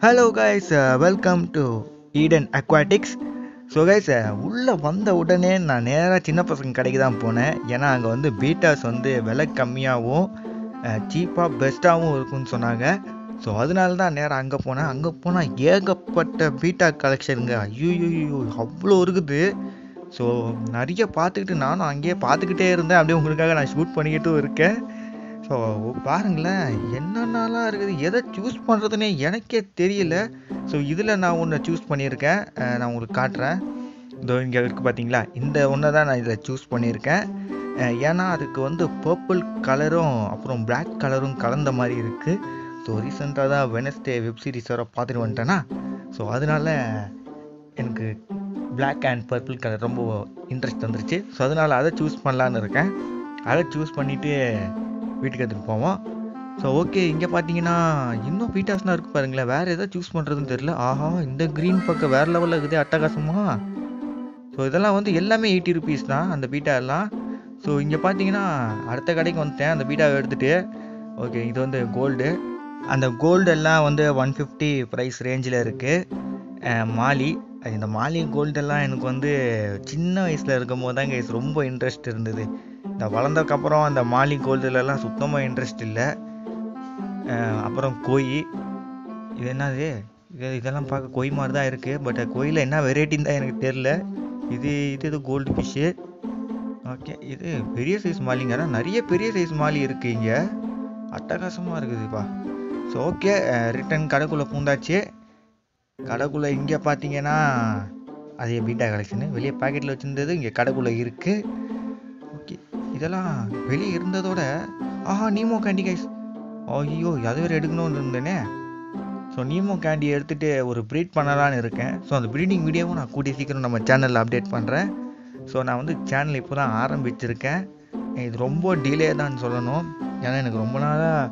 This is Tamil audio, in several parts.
hello guys welcome to Eden Aquatics so guys உள்ளே வந்த உடனே நான் நேராக சின்ன பசங்க கடைக்கு தான் போனேன் ஏன்னா அங்கே வந்து பீட்டாஸ் வந்து விலை கம்மியாகவும் சீப்பாக பெஸ்ட்டாகவும் இருக்கும்னு சொன்னாங்க ஸோ அதனால தான் நேராக அங்கே போனேன் அங்கே போனால் ஏகப்பட்ட பீட்டா கலெக்ஷனுங்க ஐயோ அவ்வளோ இருக்குது ஸோ நிறைய பார்த்துக்கிட்டு நானும் அங்கேயே பார்த்துக்கிட்டே இருந்தேன் அப்படியே உங்களுக்காக நான் ஷூட் பண்ணிக்கிட்டும் இருக்கேன் ஸோ பாருங்களேன் என்னென்னலாம் இருக்குது எதை சூஸ் பண்ணுறதுனே எனக்கே தெரியல ஸோ இதில் நான் ஒன்று சூஸ் பண்ணியிருக்கேன் அஹ் நான் உங்களுக்கு காட்டுறேன் இதோ இங்கே இருக்குது பார்த்தீங்களா இந்த ஒன்றை தான் நான் இதில் சூஸ் பண்ணியிருக்கேன் அஹ் ஏன்னா அதுக்கு வந்து பர்பிள் கலரும் அப்புறம் பிளாக் கலரும் கலந்த மாதிரி இருக்குது ஸோ ரீசெண்டாக தான் வெனஸ்டே வெப் சீரிஸ் வர பார்த்துட்டு வந்துட்டேன்னா ஸோ அதனால எனக்கு பிளாக் அண்ட் பர்பிள் கலர் ரொம்ப இன்ட்ரெஸ்ட் வந்துருச்சு ஸோ அதனால் அதை சூஸ் பண்ணலான்னு இருக்கேன் அதை சூஸ் பண்ணிவிட்டு வீட்டுக்கு எடுத்துகிட்டு போவோம் ஸோ ஓகே இங்கே பார்த்தீங்கன்னா இன்னும் பீட்டாஸ்லாம் இருக்குது பாருங்களேன் வேறு எதாவது சூஸ் பண்ணுறதுன்னு தெரியல ஆஹா இந்த க்ரீன் பக்கம் வேறு லெவலில் இருக்குது அட்டகாசமா ஸோ இதெல்லாம் வந்து எல்லாமே எயிட்டி ருபீஸ் தான் அந்த பீட்டா எல்லாம் ஸோ இங்கே பார்த்தீங்கன்னா அடுத்த கடைக்கு வந்துட்டேன் அந்த பீட்டாவை எடுத்துகிட்டு ஓகே இது வந்து கோல்டு அந்த கோல்டு எல்லாம் வந்து ஒன் ஃபிஃப்டி ப்ரைஸ் ரேஞ்சில் இருக்குது மாலி இந்த மாலி கோல்டெல்லாம் எனக்கு வந்து சின்ன வயசில் இருக்கும் போது தான் கைஸ் ரொம்ப இன்ட்ரெஸ்ட் இருந்தது இந்த வளர்ந்ததுக்கப்புறம் அந்த மாலி கோல்டுலலாம் சுத்தமாக இன்ட்ரெஸ்ட் இல்லை அப்புறம் கோய் இது என்னது இது இதெல்லாம் பார்க்க கொய் மாதிரி தான் இருக்குது பட் கொயில் என்ன வெரைட்டின்னு தான் எனக்கு தெரில இது இது இது கோல்டு ஃபிஷ்ஷு ஓகே இது பெரிய சைஸ் மாலிங்க ஆனால் நிறைய பெரிய சைஸ் மாலி இருக்குது இங்கே அட்டகாசமாக இருக்குதுப்பா ஸோ ஓகே ரிட்டன் கடைக்குள்ளே பூந்தாச்சு கடைக்குள்ளே இங்கே பார்த்தீங்கன்னா அதே பீட்டா கலெக்ஷனு வெளியே பாக்கெட்டில் வச்சுருந்தது இங்கே கடைக்குள்ளே இருக்குது ஓகே இதெல்லாம் வெளியே இருந்ததோட ஆஹா நீமோ கேண்டி கைஸ் ஐயோ அது வேறு எடுக்கணும்னு இருந்தேனே ஸோ நீமோ கேண்டி எடுத்துகிட்டு ஒரு ப்ரீட் பண்ணலான்னு இருக்கேன் ஸோ அந்த ப்ரீடிங் வீடியோவும் நான் கூடிய சீக்கிரம் நம்ம சேனலில் அப்டேட் பண்ணுறேன் ஸோ நான் வந்து சேனல் இப்போ தான் ஆரம்பிச்சிருக்கேன் இது ரொம்ப டிலே தான் சொல்லணும் ஏன்னா எனக்கு ரொம்ப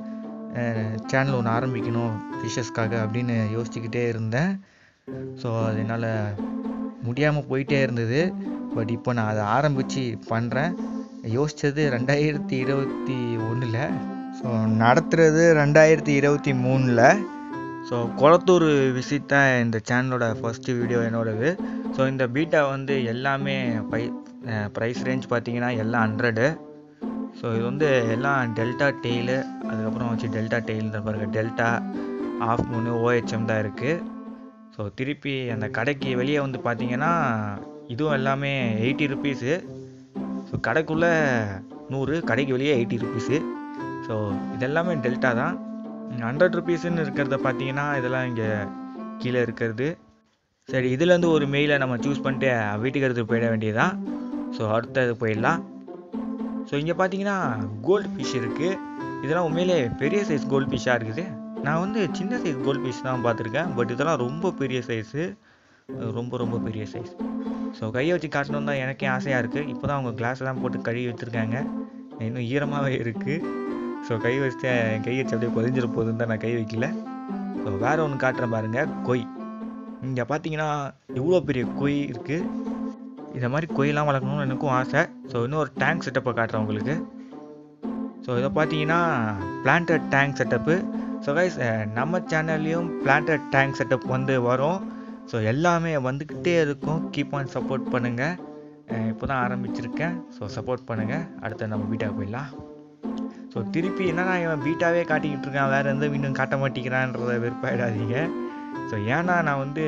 நாளாக சேனல் ஒன்று ஆரம்பிக்கணும் ஃபிஷஸ்க்காக அப்படின்னு யோசிச்சுக்கிட்டே இருந்தேன் ஸோ அதனால் முடியாமல் போயிட்டே இருந்தது பட் இப்போ நான் அதை ஆரம்பித்து பண்ணுறேன் யோசித்தது ரெண்டாயிரத்தி இருபத்தி ஒன்றில் ஸோ நடத்துகிறது ரெண்டாயிரத்தி இருபத்தி மூணில் ஸோ குளத்தூர் விசிட் தான் இந்த சேனலோட ஃபஸ்ட்டு வீடியோ என்னோடது ஸோ இந்த பீட்டா வந்து எல்லாமே பை ப்ரைஸ் ரேஞ்ச் பார்த்தீங்கன்னா எல்லாம் ஹண்ட்ரடு ஸோ இது வந்து எல்லாம் டெல்டா டெய்லு அதுக்கப்புறம் வச்சு டெல்டா டெய்ல் பாருங்க டெல்டா ஆஃப் மூணு ஓஹெச்எம் தான் இருக்குது ஸோ திருப்பி அந்த கடைக்கு வெளியே வந்து பார்த்தீங்கன்னா இதுவும் எல்லாமே எயிட்டி ருபீஸு ஸோ கடைக்குள்ளே நூறு கடைக்கு வெளியே எயிட்டி ருபீஸு ஸோ இதெல்லாமே டெல்டா தான் ஹண்ட்ரட் ருபீஸுன்னு இருக்கிறத பார்த்தீங்கன்னா இதெல்லாம் இங்கே கீழே இருக்கிறது சரி இதுலேருந்து ஒரு மெயிலை நம்ம சூஸ் பண்ணிட்டு வீட்டுக்கு எடுத்து போயிட வேண்டியதுதான் ஸோ அடுத்தது போயிடலாம் ஸோ இங்கே பார்த்தீங்கன்னா கோல்டு ஃபிஷ் இருக்குது இதெல்லாம் உண்மையிலே பெரிய சைஸ் கோல்டு ஃபிஷ்ஷாக இருக்குது நான் வந்து சின்ன சைஸ் கோல்டு ஃபிஷ் தான் பார்த்துருக்கேன் பட் இதெல்லாம் ரொம்ப பெரிய சைஸு ரொம்ப ரொம்ப பெரிய சைஸ் ஸோ கையை வச்சு காட்டணும் தான் எனக்கே ஆசையாக இருக்குது இப்போ தான் அவங்க கிளாஸ்லாம் போட்டு கழுவி வச்சுருக்காங்க இன்னும் ஈரமாகவே இருக்குது ஸோ கை வச்சு என் கை வச்சு அப்படியே பொதிஞ்சிட போகுதுன்னு தான் நான் கை வைக்கல ஸோ வேறு ஒன்று காட்டுறேன் பாருங்கள் கொய் இங்கே பார்த்தீங்கன்னா இவ்வளோ பெரிய கொய் இருக்குது இந்த மாதிரி கொய்லாம் வளர்க்கணும்னு எனக்கும் ஆசை ஸோ இன்னும் ஒரு டேங்க் செட்டப்பை காட்டுறேன் உங்களுக்கு ஸோ இதை பார்த்தீங்கன்னா planted tank setup so guys நம்ம சேனல்லையும் பிளான்டட் டேங்க் செட்டப் வந்து வரும் ஸோ எல்லாமே வந்துக்கிட்டே இருக்கும் கீப் ஆன் சப்போர்ட் பண்ணுங்கள் இப்போ தான் ஆரம்பிச்சிருக்கேன் ஸோ சப்போர்ட் பண்ணுங்கள் அடுத்து நம்ம வீட்டாக போயிடலாம் ஸோ திருப்பி என்னன்னா இவன் பீட்டாவே காட்டிக்கிட்டு இருக்கான் வேறு எந்த மீண்டும் காட்ட மாட்டேங்கிறான்றத வெறுப்பாயிடாதீங்க ஸோ ஏன்னா நான் வந்து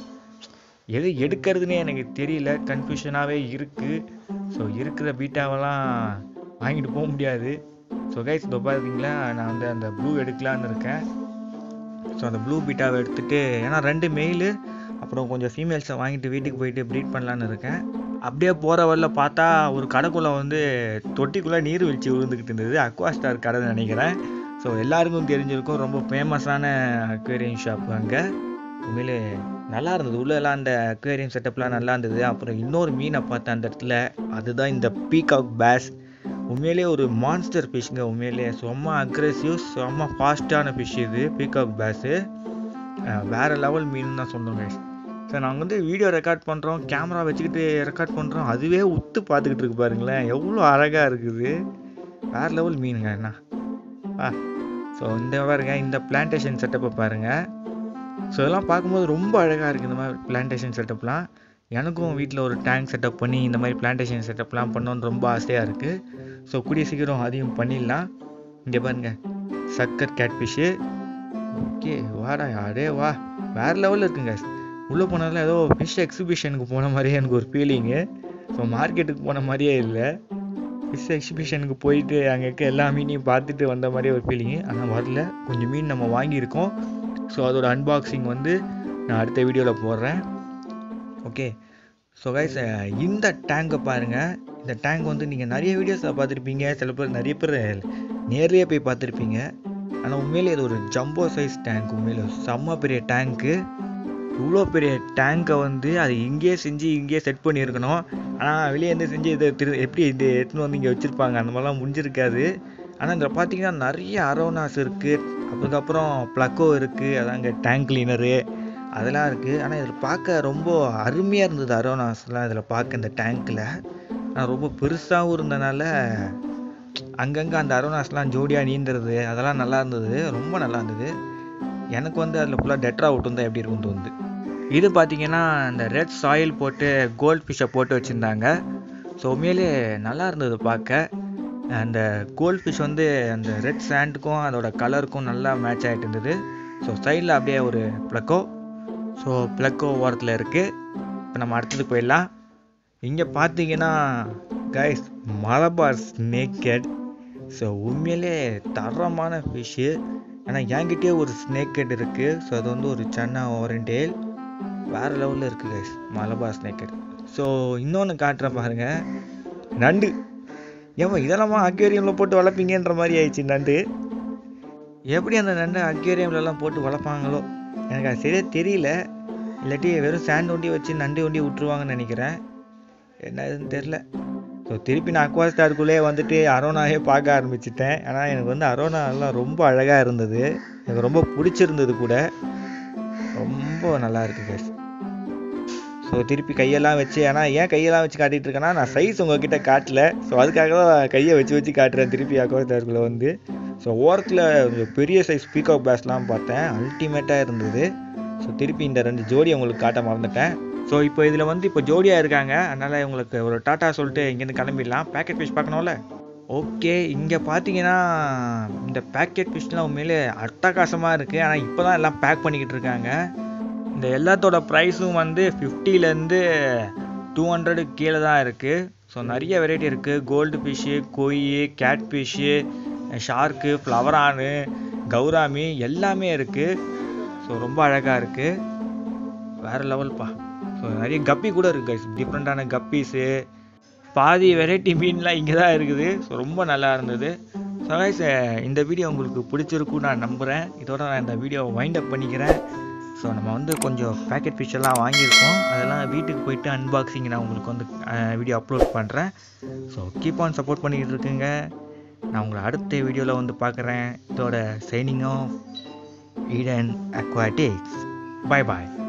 எது எடுக்கிறதுனே எனக்கு தெரியல கன்ஃபியூஷனாகவே இருக்குது ஸோ இருக்கிற பீட்டாவெல்லாம் வாங்கிட்டு போக முடியாது ஸோ கைஸ் இப்போ பார்த்தீங்களா நான் வந்து அந்த ப்ளூ எடுக்கலான்னு இருக்கேன் ஸோ அந்த ப்ளூ பீட்டாவை எடுத்துகிட்டு ஏன்னா ரெண்டு மெயிலு அப்புறம் கொஞ்சம் ஃபீமேல்ஸை வாங்கிட்டு வீட்டுக்கு போயிட்டு ப்ரீட் பண்ணலான்னு இருக்கேன் அப்படியே போகிற வரல பார்த்தா ஒரு கடைக்குள்ளே வந்து தொட்டிக்குள்ளே நீர் வீழ்ச்சி விழுந்துக்கிட்டு இருந்தது அக்வா ஸ்டார் கடைன்னு நினைக்கிறேன் ஸோ எல்லாருக்கும் தெரிஞ்சிருக்கும் ரொம்ப ஃபேமஸான அக்வேரியம் ஷாப் அங்கே உண்மையிலே நல்லா இருந்தது உள்ளெல்லாம் அந்த அக்வேரியம் செட்டப்லாம் நல்லா இருந்தது அப்புறம் இன்னொரு மீனை பார்த்தேன் அந்த இடத்துல அதுதான் இந்த பீகாக் பேஸ் உண்மையிலே ஒரு மான்ஸ்டர் ஃபிஷ்ங்க உண்மையிலே செம்ம அக்ரெசிவ் செம்ம ஃபாஸ்ட்டான ஃபிஷ் இது பீகாக் பேஸு வேறு லெவல் மீன் தான் சொன்னோங்க சார் நாங்கள் வந்து வீடியோ ரெக்கார்ட் பண்ணுறோம் கேமரா வச்சுக்கிட்டு ரெக்கார்ட் பண்ணுறோம் அதுவே உத்து பார்த்துக்கிட்டு இருக்கு பாருங்களேன் எவ்வளோ அழகாக இருக்குது வேறு லெவல் மீனுங்க என்ன ஆ ஸோ இந்த பாருங்க இந்த பிளான்டேஷன் செட்டப்பை பாருங்கள் ஸோ இதெல்லாம் பார்க்கும்போது ரொம்ப அழகாக இருக்குது இந்த மாதிரி பிளான்டேஷன் செட்டப்லாம் எனக்கும் வீட்டில் ஒரு டேங்க் செட்டப் பண்ணி இந்த மாதிரி பிளான்டேஷன் செட்டப்லாம் பண்ணணுன்னு ரொம்ப ஆசையாக இருக்குது ஸோ கூடிய சீக்கிரம் அதையும் பண்ணிடலாம் இங்கே பாருங்க சக்கர் கேட்ஃபிஷ்ஷு ஓகே வாடா அடே வா வேறு லெவலில் இருக்குங்க உள்ளே போனாலும் ஏதோ ஃபிஷ் எக்ஸிபிஷனுக்கு போன மாதிரியே எனக்கு ஒரு ஃபீலிங்கு ஸோ மார்க்கெட்டுக்கு போன மாதிரியே இல்லை ஃபிஷ் எக்ஸிபிஷனுக்கு போயிட்டு அங்கே இருக்க எல்லா மீனையும் பார்த்துட்டு வந்த மாதிரியே ஒரு ஃபீலிங்கு ஆனால் வரல கொஞ்சம் மீன் நம்ம வாங்கியிருக்கோம் ஸோ அதோட அன்பாக்சிங் வந்து நான் அடுத்த வீடியோவில் போடுறேன் ஓகே ஸோ கைஸ் இந்த டேங்கை பாருங்கள் இந்த டேங்க் வந்து நீங்கள் நிறைய வீடியோஸில் பார்த்துருப்பீங்க சில பேர் நிறைய பேர் நேர்லேயே போய் பார்த்துருப்பீங்க ஆனால் உண்மையிலே இது ஒரு ஜம்போ சைஸ் டேங்க் உண்மையிலே செம்ம பெரிய டேங்க்கு இவ்வளோ பெரிய டேங்கை வந்து அது இங்கேயே செஞ்சு இங்கேயே செட் பண்ணியிருக்கணும் ஆனால் வெளியே இருந்து செஞ்சு இதை திரு எப்படி இது எடுத்துன்னு வந்து இங்கே வச்சுருப்பாங்க அந்த மாதிரிலாம் முடிஞ்சிருக்காது ஆனால் இதில் பார்த்தீங்கன்னா நிறைய அரோனாஸ் இருக்குது அதுக்கப்புறம் ப்ளக்கோ இருக்குது அதாங்க டேங்க் கிளீனரு அதெல்லாம் இருக்குது ஆனால் இதில் பார்க்க ரொம்ப அருமையாக இருந்தது அரோனாஸ்லாம் இதில் பார்க்க இந்த டேங்க்கில் ஆனால் ரொம்ப பெருசாகவும் இருந்தனால அங்கங்கே அந்த அரோனாஸ்லாம் ஜோடியாக நீந்துறது அதெல்லாம் நல்லா இருந்தது ரொம்ப நல்லா இருந்தது எனக்கு வந்து அதில் ஃபுல்லாக டெட்ரா அவுட் வந்து எப்படி இருக்கும்னு தோணுது இது பார்த்தீங்கன்னா அந்த ரெட் சாயில் போட்டு கோல்ட் ஃபிஷ்ஷை போட்டு வச்சுருந்தாங்க ஸோ உண்மையிலே நல்லா இருந்தது பார்க்க அந்த கோல்ட் ஃபிஷ் வந்து அந்த ரெட் சாண்டுக்கும் அதோட கலருக்கும் நல்லா மேட்ச் ஆகிட்டு இருந்தது ஸோ சைடில் அப்படியே ஒரு ப்ளக்கோ ஸோ ப்ளக்கோ ஓரத்தில் இருக்குது இப்போ நம்ம அடுத்ததுக்கு போயிடலாம் இங்கே பார்த்தீங்கன்னா கைஸ் மலபார் ஸ்னேக்கெட் ஸோ உண்மையிலே தரமான ஃபிஷ்ஷு ஆனால் என்கிட்டயே ஒரு ஸ்னேக்கெட் இருக்குது ஸோ அது வந்து ஒரு சன்னா ஓரண்டேல் வேறு லெவலில் இருக்குது கைஸ் மலபார் ஸ்னேக்கெட் ஸோ இன்னொன்று காட்டுறேன் பாருங்கள் நண்டு ஏமா இதெல்லாமா அக்வேரியமில் போட்டு வளர்ப்பீங்கன்ற மாதிரி ஆயிடுச்சு நண்டு எப்படி அந்த நண்டை அக்வேரியம்லலாம் போட்டு வளர்ப்பாங்களோ எனக்கு அது சரியாக தெரியல இல்லாட்டி வெறும் சேண்ட் ஒண்டி வச்சு நண்டு ஒண்டி விட்டுருவாங்கன்னு நினைக்கிறேன் என்ன இதுன்னு தெரில ஸோ திருப்பி நான் அக்வா ஸ்டாருக்குள்ளே வந்துட்டு அரோனாவே பார்க்க ஆரம்பிச்சிட்டேன் ஆனால் எனக்கு வந்து அரோனாலாம் ரொம்ப அழகாக இருந்தது எனக்கு ரொம்ப பிடிச்சிருந்தது கூட ரொம்ப நல்லா இருக்கு கேஸ் ஸோ திருப்பி கையெல்லாம் வச்சு ஆனால் ஏன் கையெல்லாம் வச்சு காட்டிகிட்டு இருக்கேன்னா நான் சைஸ் உங்ககிட்ட காட்டல ஸோ அதுக்காக தான் கையை வச்சு வச்சு காட்டுறேன் திருப்பி அக்வா ஸ்டாருக்குள்ளே வந்து ஸோ ஓரத்தில் கொஞ்சம் பெரிய சைஸ் பீகாக் பேஸ்லாம் பார்த்தேன் அல்டிமேட்டாக இருந்தது ஸோ திருப்பி இந்த ரெண்டு ஜோடி உங்களுக்கு காட்ட மறந்துட்டேன் ஸோ இப்போ இதில் வந்து இப்போ ஜோடியாக இருக்காங்க அதனால் உங்களுக்கு ஒரு டாட்டா சொல்லிட்டு இங்கேருந்து கிளம்பிடலாம் பேக்கெட் ஃபிஷ் பார்க்கணும்ல ஓகே இங்கே பார்த்தீங்கன்னா இந்த பேக்கெட் ஃபிஷ்லாம் உண்மையிலே அட்டகாசமாக இருக்குது ஆனால் இப்போ தான் எல்லாம் பேக் பண்ணிக்கிட்டு இருக்காங்க இந்த எல்லாத்தோட ப்ரைஸும் வந்து ஃபிஃப்டிலேருந்து டூ ஹண்ட்ரடு கீழே தான் இருக்குது ஸோ நிறைய வெரைட்டி இருக்குது gold fish koi cat fish shark ஃப்ளவரானு கௌராமி எல்லாமே இருக்குது ஸோ ரொம்ப அழகாக இருக்குது வேறு லெவல்ப்பா ஸோ நிறைய கப்பி கூட இருக்குது கைஸ் டிஃப்ரெண்ட்டான கப்பீஸு பாதி வெரைட்டி மீன்லாம் இங்கே தான் இருக்குது ஸோ ரொம்ப நல்லா இருந்தது ஸோ கைஸ் இந்த வீடியோ உங்களுக்கு பிடிச்சிருக்கும் நான் நம்புகிறேன் இதோட நான் இந்த வீடியோவை வைண்ட் அப் பண்ணிக்கிறேன் ஸோ நம்ம வந்து கொஞ்சம் பேக்கெட் ஃபிஷ் எல்லாம் வாங்கியிருக்கோம் அதெல்லாம் வீட்டுக்கு போயிட்டு அன்பாக்சிங் நான் உங்களுக்கு வந்து வீடியோ அப்லோட் பண்ணுறேன் ஸோ கீப் ஆன் சப்போர்ட் பண்ணிக்கிட்டு இருக்குங்க நான் உங்களை அடுத்த வீடியோவில் வந்து பார்க்குறேன் இதோட signing off Eden Aquatics bye பாய்